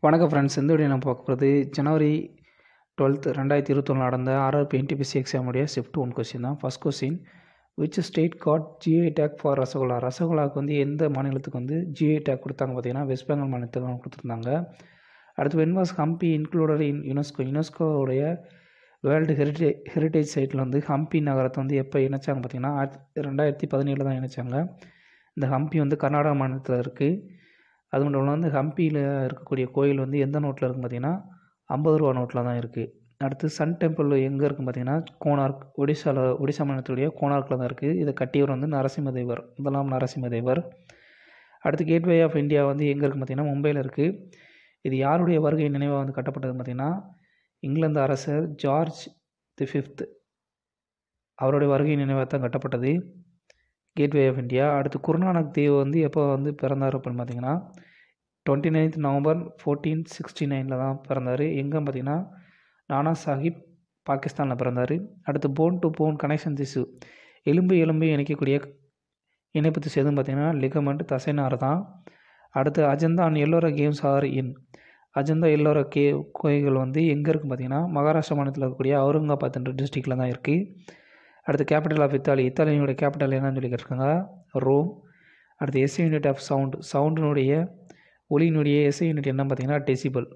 வணக்கம் ஃப்ரெண்ட்ஸ் இந்த வீடியோ நம்ம பார்க்க போகிறது ஜனவரி டுவெல்த் ரெண்டாயிரத்தி இருபத்தொன்று நடந்த ஆர்ஆர்பி என்டிபிசி எக்ஸாமுடைய ஷிஃப்ட் ஒன் கொஸ்டின் தான் first question which state got GI tag for rasgulla ரசகுல்லாவுக்கு வந்து எந்த மாநிலத்துக்கு வந்து ஜிஐ டேக் கொடுத்தாங்க பார்த்தீங்கன்னா வெஸ்ட் பெங்கால் மாநிலத்துக்கு தான் கொடுத்துருந்தாங்க அடுத்து when was Hampi included in UNESCO யுனெஸ்கோவுடைய வேர்ல்டு ஹெரிட்டேஜ் ஹெரிட்டேஜ் சைட்டில் வந்து ஹம்பி நகரத்தை வந்து எப்போ இணைச்சாங்க பார்த்தீங்கன்னா ஆயிரத்தி ரெண்டாயிரத்தி பதினேழில் தான் இணைச்சாங்க இந்த ஹம்பி வந்து கர்நாடகா மாநிலத்தில் இருக்குது அது மட்டும் இல்லாமல் வந்து ஹம்பியில் இருக்கக்கூடிய கோயில் வந்து எந்த நோட்டில் இருக்கும் பார்த்தீங்கன்னா ஐம்பது ரூபா நோட்டில் தான் இருக்குது அடுத்து சன் டெம்பிள் எங்கே இருக்கும் பார்த்தீங்கன்னா கோனார்க் ஒடிசாவில் ஒடிசா மாநிலத்துடைய கோனார்க்கில் தான் இருக்குது இதை கட்டியவர் வந்து நரசிம்மதேவர் முதலாம் நரசிம்மதேவர் அடுத்து கேட்வே ஆஃப் இந்தியா வந்து எங்கே இருக்குது பார்த்தீங்கன்னா மும்பையில் இருக்குது இது யாருடைய வருகை நினைவாக வந்து கட்டப்பட்டது பார்த்தீங்கன்னா இங்கிலாந்து அரசர் ஜார்ஜ் தி ஃபிஃப்த் அவருடைய வருகை நினைவாக தான் கட்டப்பட்டது கேட்வே ஆஃப் இந்தியா அடுத்து குருநானக் தேவ் வந்து எப்போ வந்து பிறந்தார் அப்படின்னு பார்த்தீங்கன்னா twenty ninth November fourteen sixty நைனில் தான் பிறந்தார் எங்கே பார்த்தீங்கன்னா நானா சாஹிப் பாகிஸ்தானில் பிறந்தார் அடுத்து போன் டு போன் கனெக்ஷன் திசு எலும்பு எலும்பு இணைக்கக்கூடிய இணைப்பு திசு எதுன்னு பார்த்தீங்கன்னா லிகமெண்ட் தசைநார் தான் அடுத்து Ajanta and Ellora caves are in Ajanta Ellora கே கோயில்கள் வந்து எங்கே இருக்குது பார்த்தீங்கன்னா மகாராஷ்டிரா மாநிலத்தில் இருக்கக்கூடிய அவுரங்காபாத் என்ற டிஸ்ட்ரிக்டில் தான் இருக்குது அடுத்து கேபிட்டல் ஆஃப் இத்தாலி இத்தாலியினுடைய கேபிட்டல் என்னன்னு சொல்லி கேட்டிருக்காங்க ரோம் அடுத்து எஸ்ஐ யூனிட் ஆஃப் சவுண்ட் சவுண்டினுடைய ஒலியினுடைய எஸ்ஐ யூனிட் என்ன பார்த்தீங்கன்னா டெசிபல்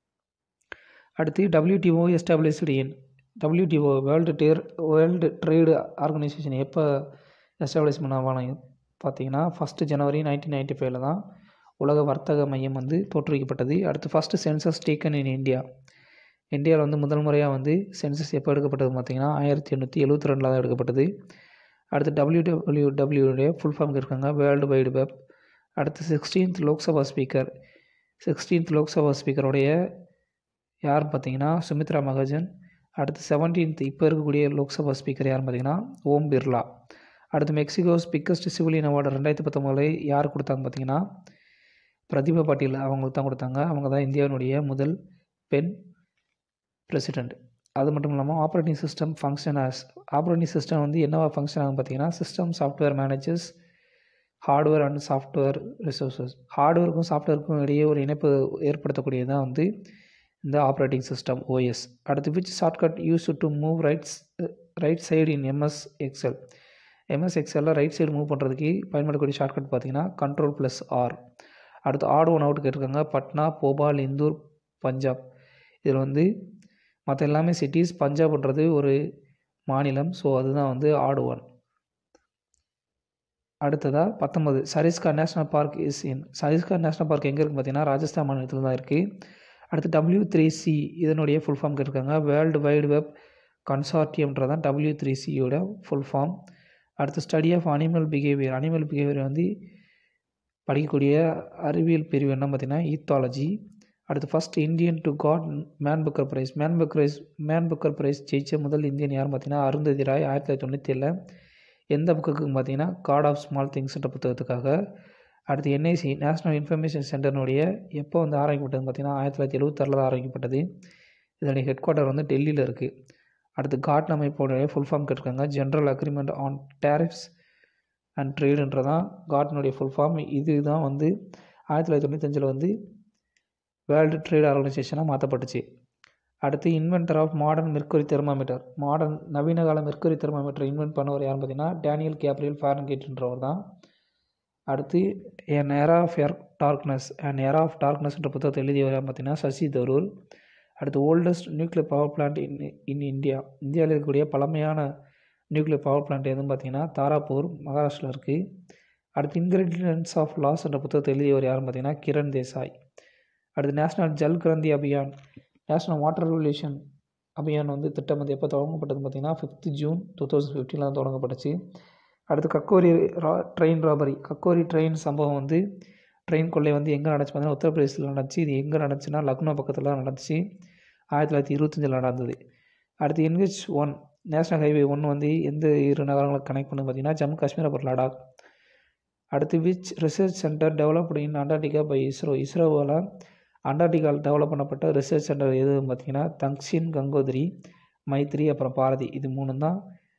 அடுத்து WTO established in WTO world டேர் வேர்ல்டு ட்ரேடு ஆர்கனைசேஷன் எப்போ எஸ்டாப்ளிஷ் பண்ணவாங்க பார்த்தீங்கன்னா ஃபஸ்ட்டு ஜனவரி நைன்டீன் நைன்டி ஃபைவ்ல தான் உலக வர்த்தக மையம் வந்து தோற்றுவிக்கப்பட்டது அடுத்து first census taken in India இந்தியாவில் வந்து முதல் முறையாக வந்து சென்சஸ் எப்போ எடுக்கப்பட்டது பார்த்தீங்கன்னா ஆயிரத்தி எண்ணூற்றி எழுபத்தி ரெண்டில் தான் எடுக்கப்பட்டது அடுத்து டபிள்யூ டபிள்யூடைய ஃபுல் ஃபார்ம் இருக்காங்க வேர்ல்டு வைடு வெப் அடுத்து sixteenth Lok Sabha speaker sixteenth Lok Sabha ஸ்பீக்கருடைய யார் பார்த்தீங்கன்னா சுமித்ரா மகாஜன் அடுத்து செவன்டீன்த் இப்போ இருக்கக்கூடிய லோக்சபா ஸ்பீக்கர் யார் பார்த்தீங்கன்னா ஓம் பிர்லா அடுத்து மெக்சிகோஸ் பிக்கஸ்ட் சிவிலியன் அவார்டு ரெண்டாயிரத்தி பத்தொம்போதில் யார் கொடுத்தாங்க பார்த்தீங்கன்னா பிரதிபா பாட்டீல் அவங்களுக்கு தான் கொடுத்தாங்க அவங்க தான் இந்தியாவினுடைய முதல் பெண் பிரசிடெண்ட் அது மட்டும் இல்லாமல் operating system function as operating system வந்து என்னவா ஃபங்க்ஷன் ஆகும் பார்த்தீங்கன்னா system software managers hardware and software resources ஹார்ட்வேருக்கும் சாஃப்ட்வேருக்கும் இடையே ஒரு இணைப்பு ஏற்படுத்தக்கூடியது தான் வந்து இந்த ஆப்ரேட்டிங் சிஸ்டம் ஓஎஸ் அடுத்து which shortcut use to move rights right side in MS Excel MS எக்ஸலில் ரைட் சைடு மூவ் பண்ணுறதுக்கு பயன்படக்கூடிய ஷார்ட்கட் பார்த்தீங்கன்னா கண்ட்ரோல் ப்ளஸ் ஆர் அடுத்து ஆட் ஒன் அவுட் கேட்டிருக்காங்க பட்னா போபால் இந்தூர் பஞ்சாப் இதில் வந்து மற்ற எல்லாமே சிட்டிஸ் பஞ்சாப்ன்றது ஒரு மாநிலம் ஸோ அதுதான் வந்து ஆடு ஒன் அடுத்ததாக பத்தொம்பது Sariska national park is in Sariska national park எங்கே இருக்குது பார்த்தீங்கன்னா ராஜஸ்தான் மாநிலத்தில் தான் இருக்குது அடுத்து டபிள்யூ த்ரீ சி இதனுடைய ஃபுல் ஃபார்ம் கேட்டிருக்காங்க வேர்ல்டு வைடு வெப் கன்சார்டியம்ன்றதான் டபிள்யூ த்ரீ சியோட ஃபுல் ஃபார்ம் அடுத்து study of animal behaviour animal behaviour வந்து படிக்கக்கூடிய அறிவியல் பிரிவு என்ன பார்த்தீங்கன்னா ஈத்தாலஜி அடுத்து first Indian to got Man Booker prize Man Booker prize Man Booker prize ஜெயிச்ச முதல் இந்தியன் யார் பார்த்தீங்கன்னா அருந்ததி ராய் ஆயிரத்தி தொள்ளாயிரத்தி தொண்ணூற்றி ஏழில் எந்த புக்குக்கு பார்த்தீங்கன்னா காட் ஆஃப் ஸ்மால் திங்ஸ்ன்ற புத்தகத்துக்காக அடுத்து என்ஐசி நேஷ்னல் இன்ஃபர்மேஷன் சென்டர்னுடைய எப்போ வந்து ஆரம்பிக்கப்பட்டது பார்த்தீங்கன்னா ஆயிரத்தி தொள்ளாயிரத்தி எழுபத்தாறில் தான் ஆரம்பிக்கப்பட்டது இதனுடைய ஹெட் குவார்ட்டர் வந்து டெல்லியில் இருக்குது அடுத்து காட் அமைப்போடைய ஃபுல் ஃபார்ம் கேட்டிருக்காங்க general agreement on tariffs and ட்ரேடுன்றதான் காட்னுடைய ஃபுல் ஃபார்ம் இது தான் வந்து ஆயிரத்தி தொள்ளாயிரத்தி தொண்ணூத்தஞ்சில் வந்து வேர்ல்டு ட்ரேட் ஆர்கனைசேஷனாக மாற்றப்பட்டுச்சு அடுத்து inventor of modern mercury thermometer modern நவீன கால மெர்க்குரி தெர்மாமீட்டர் இன்வென்ட் பண்ணவர் யாருன்னு பார்த்தீங்கன்னா டேனியல் கேப்ரியல் ஃபாரன்கேட்ன்றவர் தான் அடுத்து என் ஏரா ஆஃப் ஏர் டார்க்னஸ் அண்ட் ஏரா ஆஃப் டார்க்னஸ்ன்ற புத்தகத்தை எழுதியவர் பார்த்தீங்கன்னா சசி தரூர் அடுத்து oldest nuclear power plant in in India இந்தியாவில் இருக்கக்கூடிய பழமையான நியூக்ளியர் பவர் பிளான்ட் எதுன்னு பார்த்தீங்கன்னா தாராப்பூர் மகாராஷ்டிரில் இருக்குது அடுத்து இன்கிரீடியன்ஸ் ஆஃப் லாஸ் என்ற புத்தகத்தை எழுதியவர் யாருன்னு பார்த்தீங்கன்னா கிரண் தேசாய் அடுத்து national Jal Kranti Abhiyan national water regulation Abhiyan வந்து திட்டம் வந்து எப்போ தொடங்கப்பட்டது பார்த்தீங்கன்னா ஃபிஃப்த் ஜூன் டூ தௌசண்ட் ஃபிஃப்டீனில் தான் தொடங்கப்பட்டுச்சு அடுத்து கக்கோரி ரா ட்ரெயின் ராபரி கக்கோரி ட்ரெயின் சம்பவம் வந்து ட்ரெயின் கொள்ளை வந்து எங்கே நடந்துச்சு பார்த்தீங்கன்னா உத்தரப்பிரதேசத்தில் நடந்துச்சு இது எங்கே நடந்துச்சுன்னா லக்னோ பக்கத்தில் நடந்துச்சு ஆயிரத்தி தொள்ளாயிரத்தி இருபத்தஞ்சில் நடந்தது அடுத்து என்ஹெச் ஒன் நேஷ்னல் ஹைவே ஒன்று வந்து எந்த இரு நகரங்களை கனெக்ட் பண்ணுது பார்த்தீங்கன்னா ஜம்மு காஷ்மீர் அப்புறம் லடாக் அடுத்து which research centre developed in Antarctica by ISRO இஸ்ரோவால் அண்டார்டிகாவில் டெவலப் பண்ணப்பட்ட ரிசர்ச் சென்டர் எதுன்னு பார்த்தீங்கன்னா தங்ஷின் கங்கோத்ரி மைத்ரி அப்புறம் பாரதி இது மூணு தான்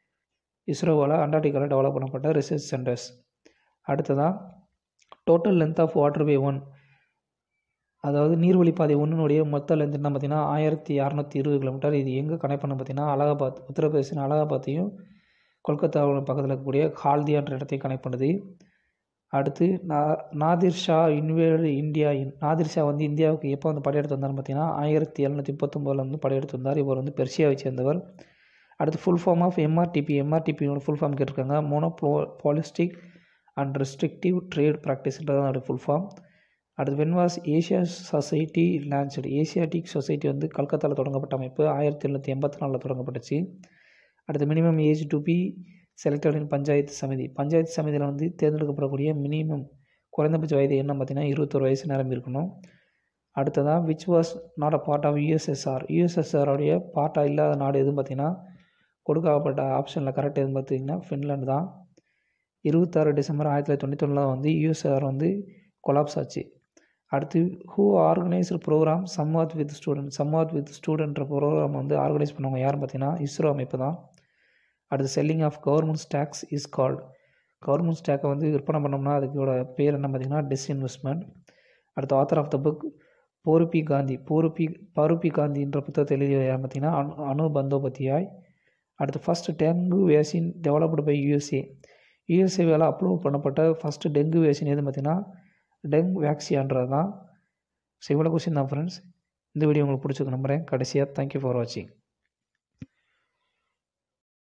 இஸ்ரோவால் அண்டார்டிகாவில் டெவலப் பண்ணப்பட்ட ரிசர்ச் சென்டர்ஸ் அடுத்ததான் total length of waterway one அதாவது நீர்வழிப்பாதை ஒன்றினுடைய மொத்த லென்த் என்ன பார்த்தீங்கன்னா ஆயிரத்தி அறநூற்றி இருபது கிலோமீட்டர் இது எங்கே கனெக்ட் பண்ண பார்த்தீங்கன்னா அலகாபாத் உத்தரப்பிரதேசன் அலகாபாத்தையும் கொல்கத்தாவில் பக்கத்தில் இருக்கக்கூடிய ஹால்தியான்ற இடத்தையும் கனெக்ட் பண்ணுது அடுத்து நா Nadir Shah invade India in Nadir Shah வந்து இந்தியாவுக்கு எப்போ வந்து படையெடுத்து வந்தார்னு பார்த்தீங்கன்னா ஆயிரத்தி எழுநூற்றி முப்பத்தொம்போதில் வந்து படையெடுத்து வந்தார் இவர் வந்து பெர்ஷியாவை சேர்ந்தவர் அடுத்து ஃபுல் ஃபார்ம் ஆஃப் எம்ஆர்டிபி எம்ஆர்டிபியோட ஃபுல் ஃபார்ம் கேட்டிருக்காங்க monopolistic and restrictive trade ப்ராக்டிஸ்ன்றது அதோட ஃபுல் ஃபார்ம் அடுத்து when was Asia society launched Asiatic society வந்து கல்கத்தாவில் தொடங்கப்பட்ட அமைப்பு ஆயிரத்தி எழுநூற்றி எண்பத்தி நாலில் தொடங்கப்பட்டுச்சு அடுத்து minimum age to be selected in panchayat samiti panchayat சமிதியில் வந்து தேர்ந்தெடுக்கப்படக்கூடிய மினிமம் குறைந்தபட்ச வயது என்ன பார்த்தீங்கன்னா இருபத்தொரு வயசு நிரம்பி இருக்கணும் அடுத்ததாக which was not a part of USSR யூஎஸ்எஸ்ஆருடைய பார்ட்டாக இல்லாத நாடு எதுவும் பார்த்தீங்கன்னா கொடுக்கப்பட்ட ஆப்ஷனில் கரெக்ட் எதுன்னு பார்த்தீங்கன்னா ஃபின்லாண்டு தான் இருபத்தாறு டிசம்பர் ஆயிரத்தி தொள்ளாயிரத்தி தொண்ணூற்றி ஒன்றில் வந்து யூஎஸ்ஆர் வந்து கொலாப்ஸ் ஆச்சு அடுத்து who organised programme Samvad with student Samvad with ஸ்டூடெண்ட்ற ப்ரோக்ராம் வந்து ஆர்கனைஸ் பண்ணவங்க யாருன்னு பார்த்தீங்கன்னா இஸ்ரோ அமைப்பு தான் அடுத்து selling of government stocks is called government ஸ்டாக்கை வந்து விற்பனை பண்ணோம்னா அதுக்கோட பேர் என்ன பார்த்தீங்கன்னா டிஸ்இன்வெஸ்ட்மெண்ட் அடுத்து ஆத்தர் ஆஃப் த புக் போருப்பி காந்தி போருப்பி பருப்பி காந்தின்ற புத்தகத்தை எழுதிய யார் பார்த்தீங்கன்னா அனு அனு பந்தோபத்தியாய் அடுத்து first dengue vaccine developed by USA யூஎஸ்ஏவால் அப்ரூவ் பண்ணப்பட்ட ஃபஸ்ட்டு டெங்கு வேக்சின் எதுன்னு பார்த்தீங்கன்னா டெங் வேக்சியான்றது தான் ஸோ இவ்வளோ கொஸ்டின் தான் ஃப்ரெண்ட்ஸ் இந்த வீடியோ உங்களுக்கு பிடிச்சிருக்கு நம்புகிறேன் கடைசியாக தேங்க்யூ ஃபார் வாட்சிங்